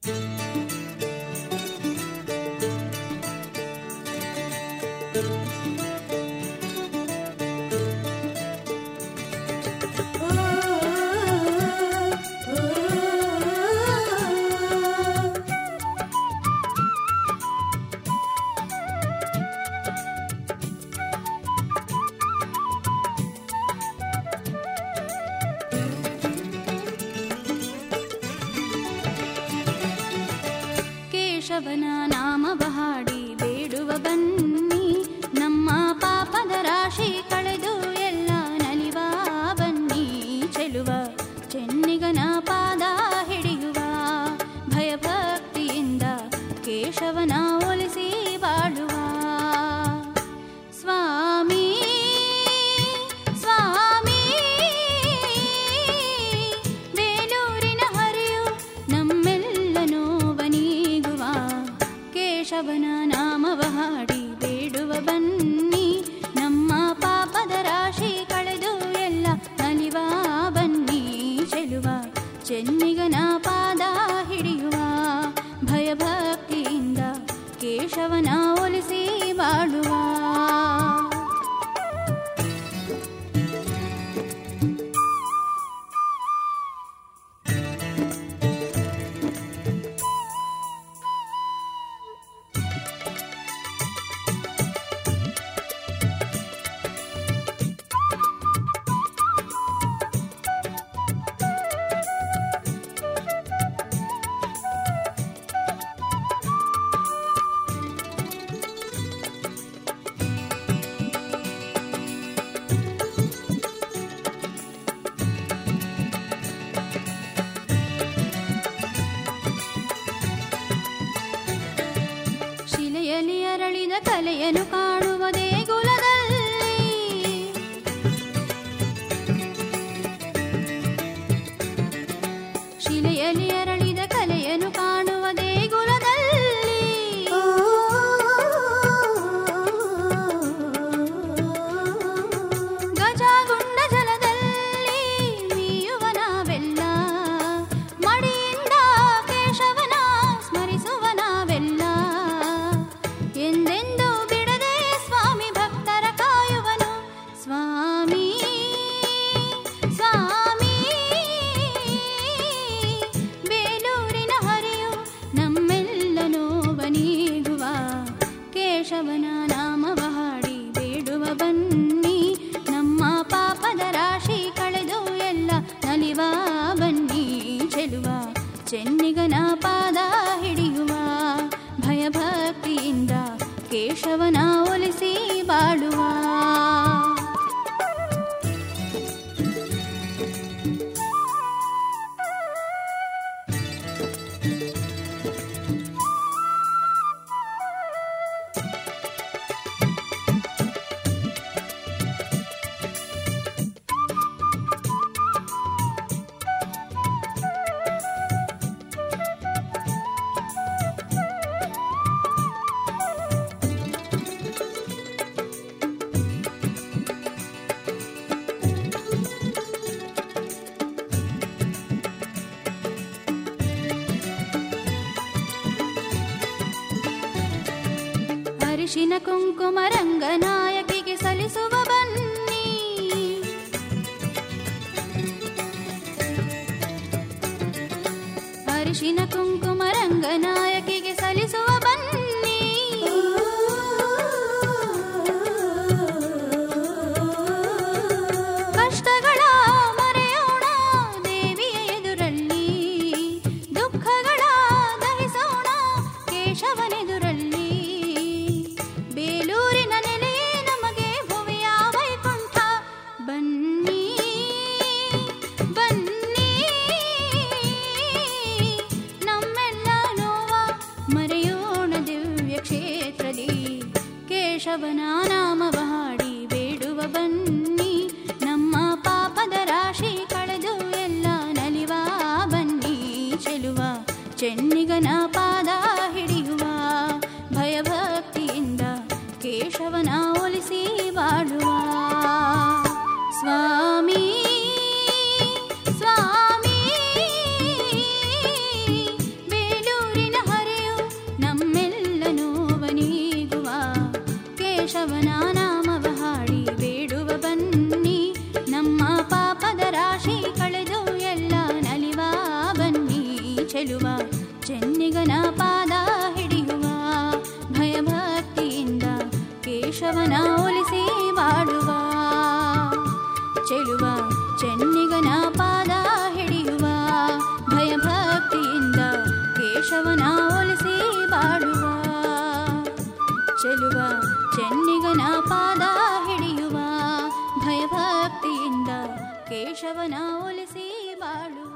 ಕೇಶವನ ನಾಮವ ಹಾಡಿ ಬೇಡುವ ಬನ್ನಿ ನಮ್ಮ ಪಾಪದ ರಾಶಿ ಕಳೆದು ಎಲ್ಲ ನಲಿವ ಬನ್ನಿ ಚೆಲುವ ಚೆನ್ನಿಗನ ಪಾದ ಹಿಡಿಯುವ ಭಯಭಕ್ತಿಯಿಂದ ಕೇಶವನ ಒಲಿಸಿ ಬಾಳುವ ಸ್ವಾಮಿ ಸ್ವಾಮಿ ಬೇಲೂರಿನ ಹರಿಯು ನಮ್ಮೆಲ್ಲ ನೋವನೀಗುವ ಕೇಶವನ ನಾಮವ ಹಾಡಿ ಬೇಡುವ ಬನ್ನಿ ನಮ್ಮ ಪಾಪದ ರಾಶಿ ಕಳೆದು ಎಲ್ಲ ನಲಿವ ಬನ್ನಿ ಚೆಲುವ ಚೆನ್ನಿಗನ ಪಾದ ಹಿಡಿಯುವ ಭಯಭಕ್ತಿಯಿಂದ ಕೇಶವನ ಒಲಿಸಿ ಬಾಳುವ ಶಿಲೆಯಲ್ಲಿ ಅರಳಿದ ಕಲೆಯನ್ನು ಕಾಣುವ ದೇಗುಲದಲ್ಲಿ ಶಿಲೆಯಲ್ಲಿ ಅರಳಿದ ಕಲೆಯನ್ನು ಕಾಣುವ ದೇಗುಲದಲ್ಲಿ ಗಜಗುಂಡ ಜಲದಲ್ಲಿ ಮೀಯುವ ನಾವೆಲ್ಲ ಮಡಿಯಿಂದ ಕೇಶವನ ಸ್ಮರಿಸುವ ನಾವೆಲ್ಲ ಎಂದೆಂದು ಬಿಡದೆ ಸ್ವಾಮಿ ಭಕ್ತರ ಕಾಯುವನು ಸ್ವಾಮಿ ಸ್ವಾಮಿ ಬೇಲೂರಿನ ಹರಿಯು ನಮ್ಮೆಲ್ಲ ನೋವನೀಗುವ ಕೇಶವನ ನಾಮವ ಹಾಡಿ ಬೇಡುವ ಬನ್ನಿ ನಮ್ಮ ಪಾಪದ ರಾಶಿ ಕಳೆದು ಎಲ್ಲ ನಲಿವ ಬನ್ನಿ ಚೆಲುವ ಚೆನ್ನಿಗನ ಪಾದ ಹಿಡಿಯುವ ಭಯಭಕ್ತಿಯಿಂದ ಕೇಶವನ ಒಲಿಸಿ ಬಾಳುವ ಅರಿಶಿನ ಕುಂಕುಮ ರಂಗನಾಯಕಿಗೆ ಸಲ್ಲಿಸುವ ಬನ್ನಿ ಅರಿಶಿನ ಕುಂಕುಮ ರಂಗನಾಯಕಿಗೆ ಸಲ್ಲಿಸುವ ಬನ್ನಿ ಕಷ್ಟಗಳ ಮರೆಯೋಣ ದೇವಿಯ ಎದುರಲ್ಲಿ ದುಃಖಗಳ ದಹಿಸೋಣ ಕೇಶವನೆದುರಲ್ಲಿ ಬೇಲೂರಿನ ನೆಲೆಯೇ ನಮಗೆ ಭುವಿಯ ವೈಕುಂಠ ಬನ್ನಿ ಬನ್ನಿ ನಮ್ಮೆಲ್ಲ ನೋವ ಮರೆಯೋಣ ದಿವ್ಯ ಕ್ಷೇತ್ರದಿ ಕೇಶವನ ನಾಮವ ಹಾಡಿ ಬೇಡುವ ಬನ್ನಿ ನಮ್ಮ ಪಾಪದ ರಾಶಿ ಕಳೆದು ಎಲ್ಲ ನಲಿವ ಬನ್ನಿ ಚೆಲುವ ಚೆನ್ನಿಗನ ಪಾದ ಹಿಡಿಯುವ ಭಯಭಕ್ತಿಯಿಂದ ಕೇಶವನ ಒಲಿಸಿ ಬಾಳುವ ಸ್ವಾಮಿ ಸ್ವಾಮಿ ಬೇಲೂರಿನ ಚೆಲುವ ಚೆನ್ನಿಗನ ಪಾದ ಹಿಡಿಯುವ ಭಯಭಕ್ತಿಯಿಂದ ಕೇಶವನ ಒಲಿಸಿ ಬಾಡುವ ಚೆಲುವ ಚೆನ್ನಿಗನ ಪಾದ ಹಿಡಿಯುವ ಭಯಭಕ್ತಿಯಿಂದ ಕೇಶವನ ಒಲಿಸಿ ಬಾಳುವ